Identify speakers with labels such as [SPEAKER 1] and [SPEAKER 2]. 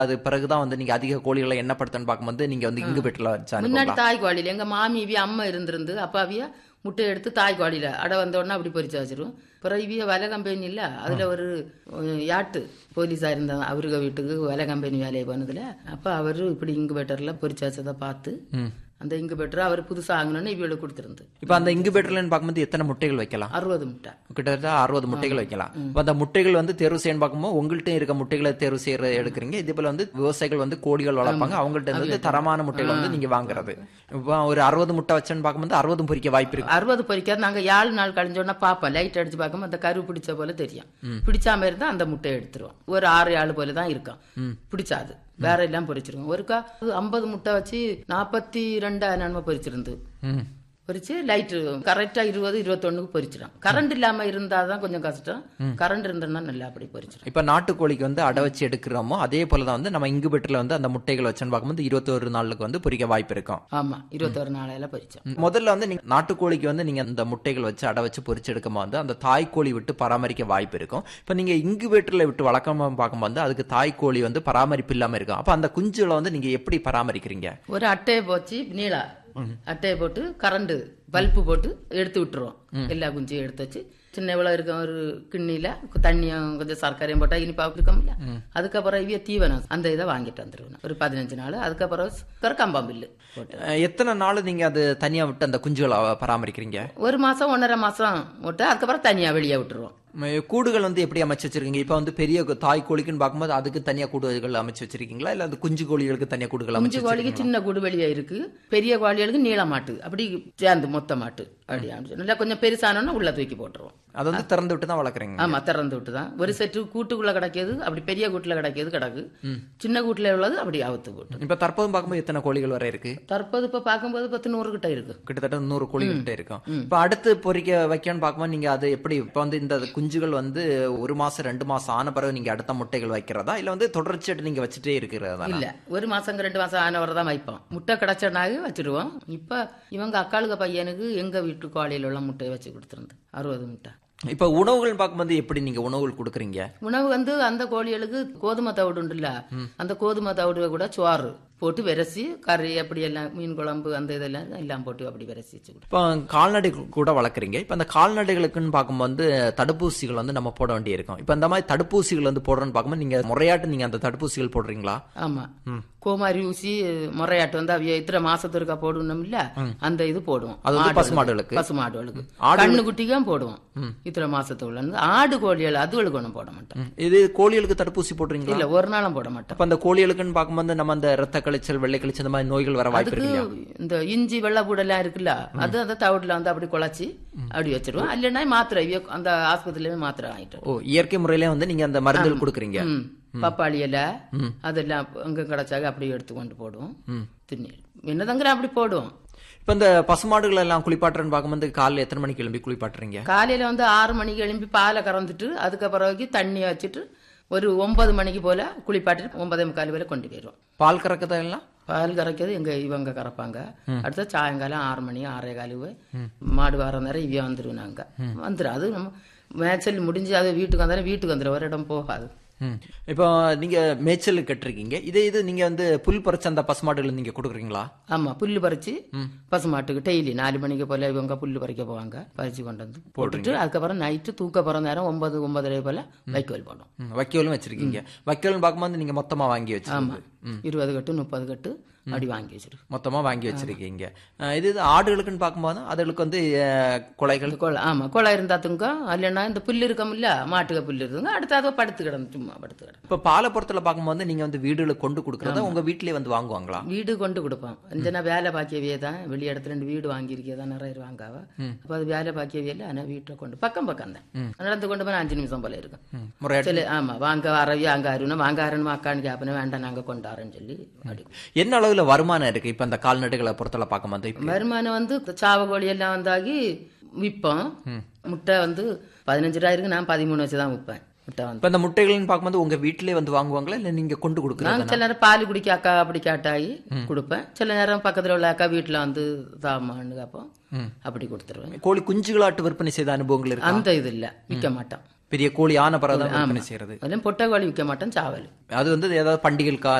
[SPEAKER 1] அது பிறகுதான் வந்து நீங்க அதிக கோழிகளை எண்ணப்படுத்தன்னு பார்க்கும்போது நீங்க வந்து இங்கு பெட்டில் வச்சா
[SPEAKER 2] முன்னாடி தாய் கோழியில எங்க மாமி இவிய அம்மா இருந்திருந்து அப்பாவிய முட்டை எடுத்து தாய் கோழியில அடை வந்த உடனே அப்படி பொரிச்சு வச்சிருவோம் அப்புறம் இவிய வலை கம்பெனி இல்ல அதுல ஒரு அஹ், யாட்டு போலீஸா இருந்தாங்க அவருக வீட்டுக்கு வலை கம்பெனி வேலையை பண்ணதுல அப்ப அவரு இப்படி இங்குபேட்டர்ல பொரிச்சு வச்சதை பார்த்து அந்த இங்குபேட்டர் அவர் புதுசா ஆகணும்னு இவியோட கொடுத்துருந்து
[SPEAKER 1] இப்போ அந்த இங்குபேட்டர்லன்னு பார்க்கும்போது எத்தனை முட்டைகள் வைக்கலாம்
[SPEAKER 2] அறுபது முட்டை
[SPEAKER 1] கிட்டத்தட்ட அறுபது முட்டைகள் வைக்கலாம் இப்போ அந்த முட்டைகள் வந்து தேர்வு செய்யணும் பார்க்கும்போது உங்கள்கிட்ட இருக்க முட்டைகளை தேர்வு செய்யற எடுக்கிறீங்க இதே போல வந்து விவசாயிகள் வந்து கோழிகள் வளர்ப்பாங்க அவங்கள்ட்ட இருந்து தரமான முட்டைகள் வந்து நீங்க வாங்குறது இப்போ ஒரு அறுபது முட்டை வச்சேன்னு பார்க்கும்போது அறுபதும் பொரிக்க வாய்ப்பு இருக்கு
[SPEAKER 2] அறுபது பொரிக்காது நாங்க ஏழு நாள் கழிஞ்சோன்னா பார்ப்போம் லைட் அடிச்சு பார்க்கும் அந்த கரு பிடிச்ச போல தெரியும் பிடிச்சாம இருந்தா அந்த முட்டையை எடுத்துருவோம் ஒரு ஆறு ஏழு போல தான் இருக்கும் பிடிச்சாது வேற எல்லாம் பொரிச்சிருவோம் ஒருக்கா ஐம்பது முட்டை வச்சு நாற்பத்தி ரெண்டாயிரம் நன்மை பொரிச்சிருந்து
[SPEAKER 1] ம்.
[SPEAKER 2] பொரிச்சு லைட்டு கரெக்டா இருபது இருபத்தொன்னுக்கு பொரிச்சிடும் கரண்ட் இல்லாம இருந்தாதான் கொஞ்சம் கஷ்டம் கரண்ட் இருந்ததுன்னா நல்லா அப்படி பொரிச்சிடும்
[SPEAKER 1] இப்ப நாட்டுக்கோழிக்கு வந்து அடை வச்சு எடுக்கிறோமோ அதே போலதான் வந்து நம்ம இங்குபெட்டர்ல வந்து அந்த முட்டைகள் வச்சோன்னு பார்க்கும்போது இருபத்தொரு நாளுக்கு வந்து பொரிக்க வாய்ப்பு இருக்கும்
[SPEAKER 2] ஆமா இருபத்தொரு நாளையில பொரிச்சோம்
[SPEAKER 1] முதல்ல வந்து நீங்க நாட்டுக்கோழிக்கு வந்து நீங்க அந்த முட்டைகள் வச்சு அடை வச்சு பொரிச்சு எடுக்கும் போது அந்த தாய்க்கோழி விட்டு பராமரிக்க வாய்ப்பு இருக்கும் இப்ப நீங்க இங்குபேட்டர்ல விட்டு வளர்க்காம பார்க்கும்போது அதுக்கு தாய்க்கோழி வந்து பராமரிப்பு இல்லாம இருக்கும் அப்ப அந்த குஞ்சுகளை வந்து நீங்க எப்படி பராமரிக்கிறீங்க
[SPEAKER 2] ஒரு அட்டையை போச்சு நீளா அட்டையை போட்டு கரண்ட் பல்பு போட்டு எடுத்து விட்டுருவோம் எல்லா குஞ்சையும் எடுத்து வச்சு சின்ன இவ்வளவு இருக்க ஒரு கிண்ணில தண்ணியும் கொஞ்சம் சர்க்கரையும் போட்டா இனிப்பா இருக்கோம்ல அதுக்கப்புறம் இவிய தீவனம் அந்த இதை வாங்கிட்டு வந்துருவேன் ஒரு பதினஞ்சு நாள் அதுக்கப்புறம் பிறகு கம்பம் பில்லு போட்டு
[SPEAKER 1] அஹ் எத்தனை நாள் நீங்க அது தனியா விட்டு அந்த குஞ்சுகளை பராமரிக்கிறீங்க
[SPEAKER 2] ஒரு மாசம் ஒன்றரை மாசம் விட்டு அதுக்கப்புறம் தனியா வெளியே விட்டுருவோம்
[SPEAKER 1] ம- கூடுகள் வந்து எப்படி அமைச்சு வச்சிருக்கீங்க இப்ப வந்து பெரிய கு- தாய் கோழிக்குன்னு பார்க்கும்போது அதுக்கு தனியா கூடுகள் அமைச்சு வச்சிருக்கீங்களா இல்ல அது குஞ்சு கோழிகளுக்கு தனியா கூடுகள் அமைச்சு
[SPEAKER 2] குஞ்சு கோழிக்கு சின்ன கூடு வெளியே இருக்கு பெரிய கோழிகளுக்கு நீள மாட்டு அப்படி சேர்ந்து மொத்த மாட்டு அப்படி அமைச்சு. நல்லா கொஞ்சம் பெருசானோன்னா உள்ள தூக்கி போட்டுருவோம்
[SPEAKER 1] அது வந்து திறந்து விட்டு தான் வளர்க்குறீங்க
[SPEAKER 2] ஆமா திறந்து விட்டு தான் ஒரு செட்டு கூட்டுக்குள்ள கிடைக்கிது அப்படி பெரிய கூட்டுல கிடைக்கிது கிடக்கு சின்ன கூட்டுல உள்ளது அப்படி அவுத்து போட்டு
[SPEAKER 1] இப்ப தற்போது பார்க்கும்போது எத்தனை கோழிகள் வரை இருக்கு
[SPEAKER 2] தற்போது இப்ப பார்க்கும்போது பத்து நூறு கிட்ட இருக்கு
[SPEAKER 1] கிட்டத்தட்ட நூறு கோழிகள் கிட்ட இருக்கும் இப்ப அடுத்து பொறிக்க வைக்கணும்னு பார்க்கும்போது நீங்க அது எப்படி இப்ப வந்து இந்த குஞ்சுகள் வந்து ஒரு மாசம் ரெண்டு மாசம் ஆன பிறகு நீங்க அடுத்த முட்டைகள் வைக்கிறதா இல்ல வந்து தொடர்ச்சியாட்டு நீங்க வச்சுட்டே இருக்கிறதா
[SPEAKER 2] இல்ல ஒரு மாசம் ரெண்டு மாசம் ஆனவரை தான் வைப்போம் முட்டை கிடைச்சனாக வச்சிருவோம் இப்ப இவங்க அக்காளுக பையனுக்கு எங்க வீட்டு கோழியில உள்ள முட்டையை வச்சு கொடுத்துருந்து அறுபது முட்டை
[SPEAKER 1] இப்ப உணவுகள் பார்க்கும்போது எப்படி நீங்க உணவுகள் கொடுக்குறீங்க
[SPEAKER 2] உணவு வந்து அந்த கோழிகளுக்கு கோதுமை தவிடு உண்டுல்ல அந்த கோதுமை தவிடு கூட சோறு போட்டு விரசி கறி அப்படி எல்லாம் மீன் குழம்பு அந்த இதெல்லாம் எல்லாம் போட்டு அப்படி விரசி வச்சு கொடுப்போம்.
[SPEAKER 1] இப்போ கால்நடை கூட வளர்க்குறீங்க இப்போ அந்த கால்நடைகளுக்குன்னு பார்க்கும்போது தடுப்பூசிகள் வந்து நம்ம போட வேண்டியிருக்கும் இப்போ இந்த மாதிரி தடுப்பூசிகள் வந்து போடுறோன்னு பார்க்கும்போது நீங்க முறையாட்டு நீங்க அந்த தடுப்பூசிகள் போடுறீங்களா
[SPEAKER 2] ஆமா கோமாரி ஊசி முறையாட்டு வந்து அவிய இத்தனை மாசத்திற்கா போடணும் இல்ல அந்த இது போடுவோம்
[SPEAKER 1] அது வந்து
[SPEAKER 2] மாடுகளுக்கு.
[SPEAKER 1] பசுமாடுகளுக்கு?
[SPEAKER 2] பசுமாடுகளுக்கு கண்ணு குட்டிக்கும் போடுவோம் இத்தனை மாசத்துக்குள்ள இருந்து ஆடு கோழிகள் அதுகளுக்கு ஒண்ணும் போட மாட்டோம்
[SPEAKER 1] இது கோழிகளுக்கு தடுப்பூசி போடுறீங்களா
[SPEAKER 2] இல்ல ஒரு நாளும் போட மாட்டோம்
[SPEAKER 1] அப்ப அந்த கோழிகளுக்குன்னு பார்க்கும்போது நம்ம அந்த ரத்த கழிச்சல் வெள்ளை கழிச்சல் இந்த மாதிரி நோய்கள் வர வாய்ப்பு
[SPEAKER 2] அதுக்கு
[SPEAKER 1] இருக்கு இல்லையா
[SPEAKER 2] இந்த இஞ்சி வெள்ளைப்பூடெல்லாம் இருக்குல்ல அது அந்த தவிடுல வந்து அப்படி குழச்சி அப்படி வச்சிருவோம் இல்லைன்னா மாத்திரை இவிய அந்த ஆஸ்பத்திரியில மாத்திரை வாங்கிட்டு வருவோம்.
[SPEAKER 1] ஓ இயற்கை முறையில வந்து நீங்க அந்த மருந்துகள் கொடுக்குறீங்க
[SPEAKER 2] ம். பப்பாளி இலை அதெல்லாம் அங்க கிடைச்சாக அப்படியே எடுத்து கொண்டு போடுவோம் திண்ணீர் என்னதங்கிற அப்படி போடுவோம்
[SPEAKER 1] இப்ப இந்த பசுமாடுகள் எல்லாம் குளிப்பாட்டுறன்னு பார்க்கும்போது காலைல எத்தனை மணிக்கு எழும்பி குளிப்பாட்டுறீங்க
[SPEAKER 2] காலையில வந்து ஆறு மணிக்கு எழும்பி பாலை கறந்துட்டு அதுக்கப்புறம் தண்ணி வச்சுட்டு ஒரு ஒன்பது மணிக்கு போல குளிப்பாட்டிட்டு ஒன்பதே முக்கால் போல கொண்டு போயிடுவோம்
[SPEAKER 1] பால் கறக்கதா எல்லாம்
[SPEAKER 2] பால் கறக்கிறது எங்க இவங்க கறப்பாங்க அடுத்த சாயங்காலம் ஆறு மணி ஆறே காலுவே மாடு வர நேரம் இவ வந்துருவோம் நாங்க வந்துடும் அது நம்ம மேய்ச்சல் முடிஞ்சு அது வீட்டுக்கு வந்தாலும் வீட்டுக்கு வந்துடும் ஒரு இடம் போகாது
[SPEAKER 1] ம். இப்போ நீங்க மேய்ச்சல் கட்டிருக்கீங்க இதே இது நீங்க வந்து புல் பறிச்ச அந்த பசுமாடுகள் நீங்க கொடுக்குறீங்களா
[SPEAKER 2] ஆமா புல்லு பறிச்சு பசுமாட்டுக்கு டெய்லி நாலு மணிக்கு போல இவங்க புல்லு பறிக்க போவாங்க பறிச்சு கொண்டு வந்து போட்டுட்டு அதுக்கப்புறம் நைட்டு தூக்க போற நேரம் ஒன்பது ஒன்பதரை போல வைக்கோல் போடும்
[SPEAKER 1] ம், வைக்கோலும் வச்சிருக்கீங்க வைக்கோல்னு பார்க்கும்போது நீங்க மொத்தமா வாங்கி வச்சு
[SPEAKER 2] ஆமா இருபது கட்டு முப்பது கட்டு அப்படி வாங்கி வச்சிருக்கு
[SPEAKER 1] மொத்தமா வாங்கி வச்சிருக்கீங்க அஹ் இது இது ஆடுகளுக்குன்னு பார்க்கும்போது அதுகளுக்கு வந்து அஹ், குலைகள்
[SPEAKER 2] கொலை ஆமா கொலை இருந்தா துங்க இல்லைன்னா இந்த புல்லு இருக்கமில்ல மாட்டுக்கு புல்லு இருக்குங்க அடுத்து அதை படுத்து கிடந்து சும்மா படுத்து கிடந்து
[SPEAKER 1] இப்ப பாலப்புறத்துல பார்க்கும்போது நீங்க வந்து வீடுகளை கொண்டு கொடுக்கறத உங்க வீட்லயே வந்து வாங்குவாங்களா
[SPEAKER 2] வீடு கொண்டு கொடுப்போம் அஞ்சனா வேலை பாக்கியவே தான் வெளி இடத்துல ரெண்டு வீடு வாங்கியிருக்கே தான் நிறைய பேர் வாங்காவ அப்போ அது வேலை பாக்கியவே இல்லை ஆனால் வீட்டில் கொண்டு பக்கம் பக்கம் தான் நடந்து கொண்டு போனால் அஞ்சு நிமிஷம் போல இருக்கும்
[SPEAKER 1] ம், முறையா
[SPEAKER 2] சில ஆமா வாங்க வரவி அங்க அருணா வாங்க அருண் அக்கான்னு கேப்பனே வேண்டாம் நாங்க கொண்டாறேன்னு சொல்லி அப்படி
[SPEAKER 1] என்ன அளவுல வருமானம் இருக்கு இப்ப இந்த கால்நடைகளை பொறுத்தல பார்க்கும்போது இப்ப
[SPEAKER 2] வருமானம் வந்து சாவகோழி எல்லாம் வந்தாகி விற்போம் முட்டை வந்து பதினஞ்சு ரூபாய் இருக்கு நான் பதிமூணு வச்சு தான் விற்பேன் முட்டை வந்து
[SPEAKER 1] இப்ப இந்த முட்டைகள்னு பார்க்கும்போது உங்க வீட்லயே வந்து வாங்குவாங்களா இல்ல நீங்க கொண்டு கொடுக்குறதா
[SPEAKER 2] நான் சில நேரம் பால் குடிக்க அக்கா அப்படி கேட்டாகி கொடுப்பேன் சில நேரம் பக்கத்துல உள்ள அக்கா வீட்டுல வந்து தாமான்னு கேப்போம் அப்படி கொடுத்துருவேன்
[SPEAKER 1] கோழி குஞ்சுகளாட்டு விற்பனை செய்த அனுபவங்கள் இருக்கு
[SPEAKER 2] அந்த இது இல்ல விற்க மாட்டோம்
[SPEAKER 1] பெரிய கோழி ஆன பிறகு தான் விற்பனை செய்யறது
[SPEAKER 2] அதுலயும் பொட்டை கோழி விற்க மாட்டோம் சாவல்
[SPEAKER 1] அது வந்து ஏதாவது பண்டிகைக்கா